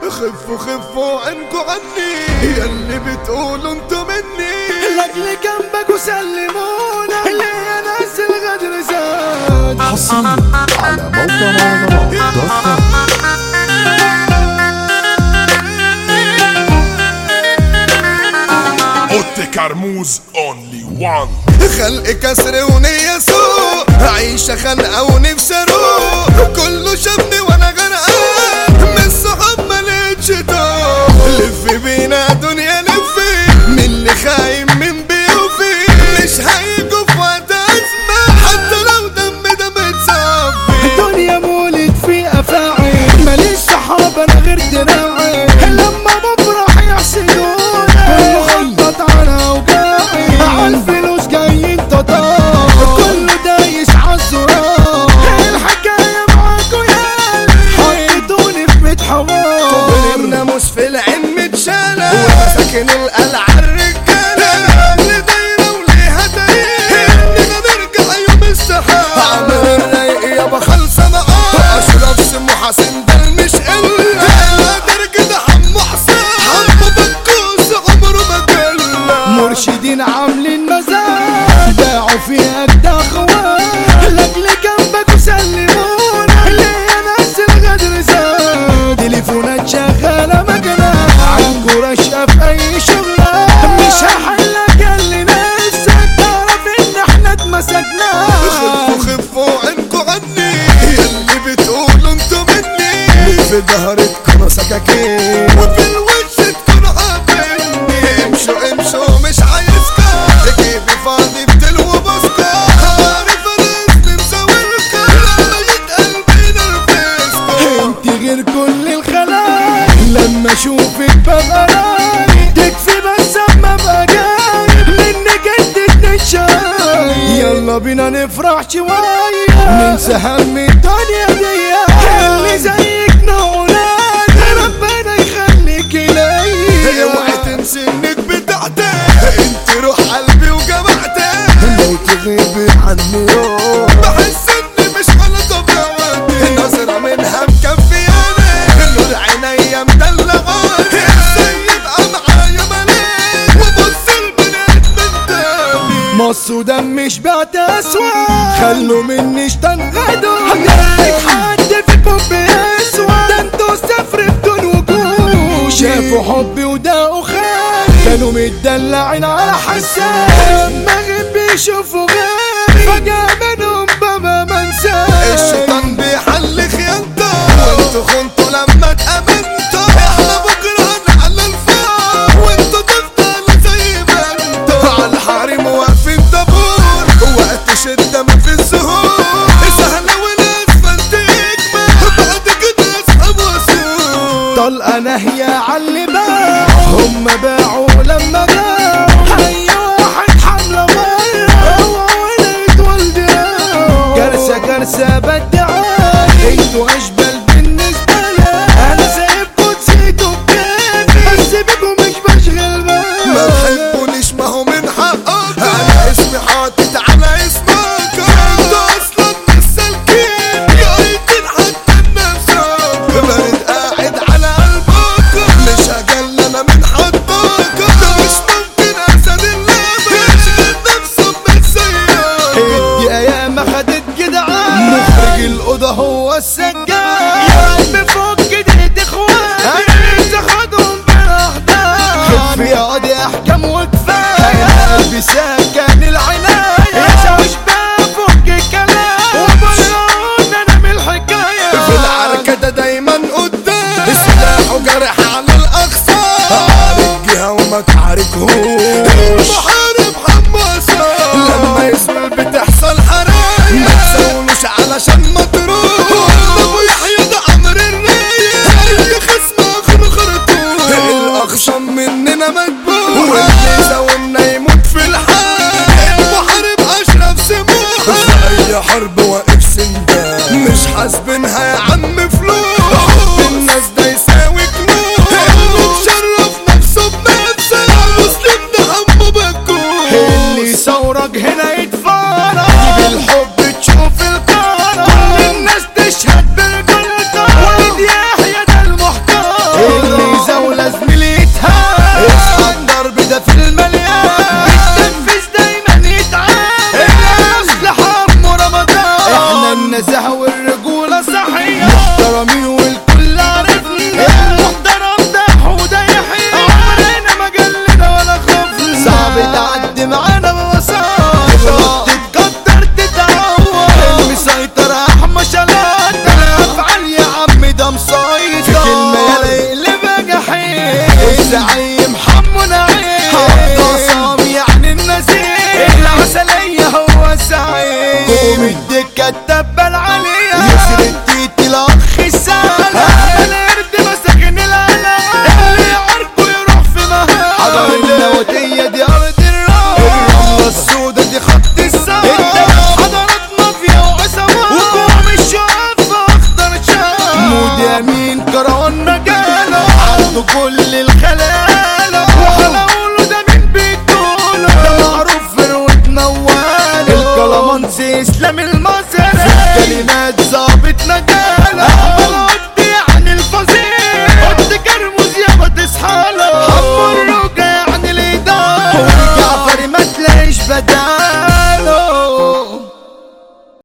خفوا خفوا عنكوا عني ياللي بتقولوا انتوا مني لاجل جنبك وسلمونا ليا ناس الغدر زاد حصريا على موقع مهرجانات دوت كوم اوتي كرموز اونلي وان خلق كسر ونية سوء عيشة خنقة ونفسي اروق كله شافني وانا غرقان من الصحاب ملقتش طاق لف بينا دنيا لفي من اللي خاين من بيوفي مش هيجوا في وقت ازمة حتى لو دم ده متصفي الدنيا مولد في افاعي ماليش صحاب انا غير دراعي لما بفرح يحسدوني كله خطط على اوجاعي عالفلوس جايين تطار كله دايس عالزرار الحكايه معاكوا يا حطيتوني في بيت حوار الناموس في العين متشالة ومساكن القلعة الرجالة اللي دايرة وليها دايرة إننا نرجع يوم السحاب عمر الرايق يابا خالصة معاه أشرف سمو حسين ده مش إلا قادر كده حمو حسين حمو بكوس عمره ما جلى مرشدين عاملين مزاج باعوا في اجدى اخوان لاجل جنبك وسلمونا ليا ناس الغدر زاد تليفونات شغاله مجنى عنكو رشقه في اي شغله مش هحلك اللي نفسك تعرف ان احنا اتمسكنا خفوا خفوا عنكوا عني اللي بتقولوا انتوا مني في ظهرك كانوا سكاكين وفي الوش تكونوا عابرني امشوا امشوا مش عايزكم جيبي فاضي بتلو بسكو عارف الاسم مساويلكم لما يتقل بينا الفيسكو انت غير كل الخلايق لما اشوفك ببقى رايق تكفي بس اما ابقى جايب منك انت تنشاي يلا بينا نفرح شوية ننسى هم الدنيا دي اللي زيك نولاد ربنا يخليك ليا اوعي تنسي انك بتاعتي انت روح قلبي وجمعتي لو تغيبي عني يوم بحس اني مش على طبيعتي نظرة منها مكفياني نور عينيا مدلعاني ازاي يبقى معايا ملاك وبص البنات من تاني مص ودم مش بعت اسود خلوا مني اشتنغدوا هنلاقيك حد في بوب اسود ده انتوا صفر بدون وجود شافوا حبي وده خيري كانوا متدلعين على حساب دماغي بيشوفوا غيري فجأة منهم بابا منساه الشيطان بيحل خيانته وانتوا خنتوا لما اتأمنتوا احنا بكره هنعلى الفار وانتوا تفضلوا زي ما انتوا على الحريم واقفين طابور وقت شدة ما في الزهور سهلة والاسفلت يكمل بعد كده اسحب واسور طلقة ناهية عاللي باعوا هم باعوا لما باعوا أي واحد حملة مرة هو ولد والدي كارثة كارثة بدعاني انتوا أشبال بالنسبة لي أنا سايبكوا تسيتوا بكيفي بس بيكوا مش بشغل ما بالي تحبونيش ما هو من حقك انا اسمي حاطط على اسمك انتوا اصلا مش سالكين يا ايتين حتى بنفسك بارد قاعد على قلبك مش هجل انا من حدك ده مش ممكن اسد اللعبة يشغل نفسه بالسيارة دي ايام خدت جدعان مخرج الاوضه هو السجاد يا قلبي فوق جديد اخوان انت خدهم بالاحضان خف يا قاضي احكام وكفايه يا قلبي سكن العنايه يا شاوش بقى فوق الكلام وبرعون انا من الحكايه في العركة ده دايما قدام سلاحه جرح على الأقصى عارك جهة وما تعاركهوش المحارب حماسة لما يسمع بتحصل حرايق ما تسولوش علشان ما تروح أبو يحيى ده عمر الرايق أي خصم آخر خرطوش الأخصم مننا مدبوح واللي زاولنا يموت في الحال المحارب أشرف سموحة في أي حرب واقف سندان مش حاسبينها يا عم فلوس حب الناس ده يساوي كنوز اللي مشرف نفسه بنفسه مسلم ده الزعيم حمو نعيم عصام يعني النزيل العسلية هو الزعيم قوم الدكة الدبة العالية يسر التيت الأخ السهل القرد مساكن العالم اللي يعرفه يروح في مهام حضر النواتية دي أرض الروح الرملة السودة دي خط السماء حضرت مافيا وعصابات وقوم الشعب أخضر شاب مود يمين كرهن مجاله عنده كل الخلالة وحلاوله ده مين بيدوله ده معروف فروة نواله الكلامانسي اسلام المصري كلمات ظابط نجاله